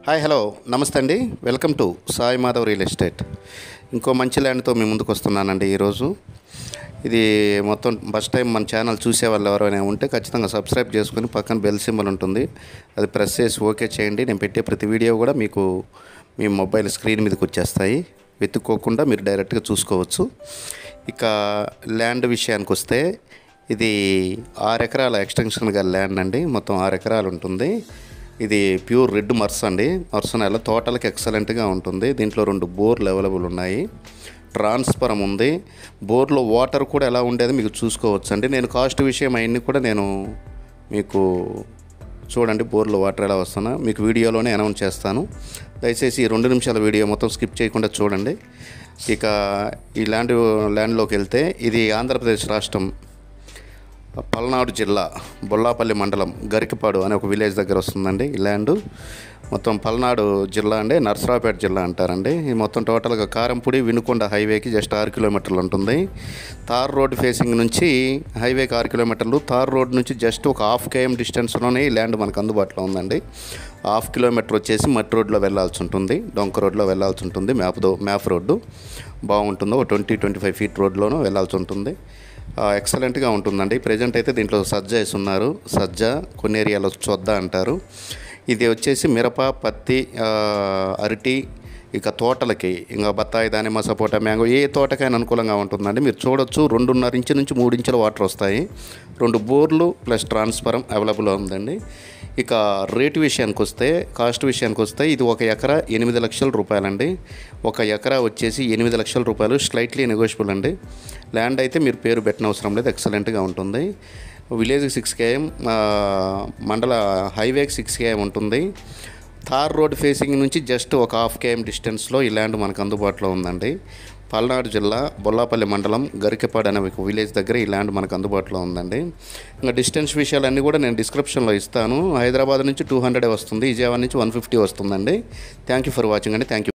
hi hello నమస్తే అండి welcome to Sai Madhav real estate ఇంకో మంచి ల్యాండ్తో మీ ముందుకు వస్తున్నానండి ఈరోజు ఇది మొత్తం ఫస్ట్ టైం మన ఛానల్ చూసే వాళ్ళు ఎవరైనా ఉంటే ఖచ్చితంగా సబ్స్క్రైబ్ చేసుకుని పక్కన బెల్ సింబల్ ఉంటుంది అది ప్రెస్ చేసి ఓకే చేయండి నేను పెట్టే ప్రతి వీడియో కూడా మీకు మీ మొబైల్ స్క్రీన్ మీదకి వచ్చేస్తాయి వెతుక్కోకుండా మీరు డైరెక్ట్గా చూసుకోవచ్చు ఇక ల్యాండ్ విషయానికి వస్తే ఇది ఆరు ఎకరాల ఎక్స్టెన్షన్ గల ల్యాండ్ అండి మొత్తం ఆరు ఎకరాలు ఉంటుంది ఇది ప్యూర్ రెడ్ మర్స్ అండి మర్స్ నెల తోటలకు ఎక్సలెంట్గా ఉంటుంది దీంట్లో రెండు బోర్లు అవైలబుల్ ఉన్నాయి ట్రాన్స్ఫరం ఉంది బోర్లో వాటర్ కూడా ఎలా ఉండేది మీకు చూసుకోవచ్చు అండి నేను కాస్ట్ విషయం అవన్నీ కూడా నేను మీకు చూడండి బోర్లో వాటర్ ఎలా వస్తున్నా మీకు వీడియోలోనే అనౌన్స్ చేస్తాను దయచేసి ఈ రెండు నిమిషాల వీడియో మొత్తం స్కిప్ చేయకుండా చూడండి ఇక ఈ ల్యాండ్ ల్యాండ్లోకి వెళ్తే ఇది ఆంధ్రప్రదేశ్ రాష్ట్రం పల్నాడు జిల్లా బొల్లాపల్లి మండలం గరికపాడు అనే ఒక విలేజ్ దగ్గర వస్తుందండి ఈ ల్యాండ్ మొత్తం పల్నాడు జిల్లా అండి నర్సరావుపేట జిల్లా అంటారండి ఇది మొత్తం టోటల్గా కారంపూడి వినుకొండ హైవేకి జస్ట్ ఆరు కిలోమీటర్లు ఉంటుంది తార్ రోడ్ ఫేసింగ్ నుంచి హైవేకి ఆరు కిలోమీటర్లు తార్ రోడ్ నుంచి జస్ట్ ఒక హాఫ్ కేఎం డిస్టెన్స్లోనే ఈ ల్యాండ్ మనకు అందుబాటులో ఉందండి హాఫ్ కిలోమీటర్ వచ్చేసి మట్టి రోడ్లో వెళ్ళాల్సి ఉంటుంది డొంక రోడ్లో వెళ్ళాల్సి ఉంటుంది మ్యాప్ దో మ్యాప్ రోడ్డు బాగుంటుందో ఒక ట్వంటీ ట్వంటీ ఫైవ్ ఫీట్ రోడ్లోనూ వెళ్ళాల్సి ఉంటుంది ఎక్సలెంట్గా ఉంటుందండి ప్రజెంట్ అయితే దీంట్లో సజ్జ వేసి ఉన్నారు సజ్జ కొన్ని ఏరియాలో చొద్ద అంటారు ఇది వచ్చేసి మిరప పత్తి ఆ, అరటి ఇక తోటలకి ఇంకా బత్తాయి దానిమ్మ సపోటా మ్యాంగో ఏ తోటకైనా అనుకూలంగా ఉంటుందండి మీరు చూడొచ్చు రెండున్నర ఇంచు నుంచి మూడు ఇంచుల వాటర్ వస్తాయి రెండు బోర్లు ప్లస్ ట్రాన్స్ఫరం అవైలబుల్ ఉందండి ఇక రేటు విషయానికి వస్తే కాస్ట్ విషయానికి వస్తే ఇది ఒక ఎకరా ఎనిమిది లక్షల రూపాయలండి ఒక ఎకరా వచ్చేసి ఎనిమిది లక్షల రూపాయలు స్లైట్లీ నెగోషియబుల్ అండి ల్యాండ్ అయితే మీరు పేరు పెట్టిన అవసరం లేదు ఎక్సలెంట్గా ఉంటుంది విలేజ్కి సిక్స్ కేఎం మండల హైవేకి సిక్స్ కేఎం ఉంటుంది థార్ రోడ్ ఫేసింగ్ నుంచి జస్ట్ ఒక హాఫ్ కేఎం డిస్టెన్స్లో ఈ ల్యాండ్ మనకు అందుబాటులో ఉందండి పల్నాడు జిల్లా బొల్లాపల్లి మండలం గరికెపాడు అనే ఒక విలేజ్ దగ్గర ఈ ల్యాండ్ మనకు అందుబాటులో ఉందండి ఇంకా డిస్టెన్స్ విషయాలన్నీ కూడా నేను డిస్క్రిప్షన్లో ఇస్తాను హైదరాబాద్ నుంచి టూ హండ్రెడ్ వస్తుంది విజయవాడ నుంచి వన్ ఫిఫ్టీ వస్తుందండి థ్యాంక్ యూ ఫర్ వాచింగ్ అండి థ్యాంక్ యూ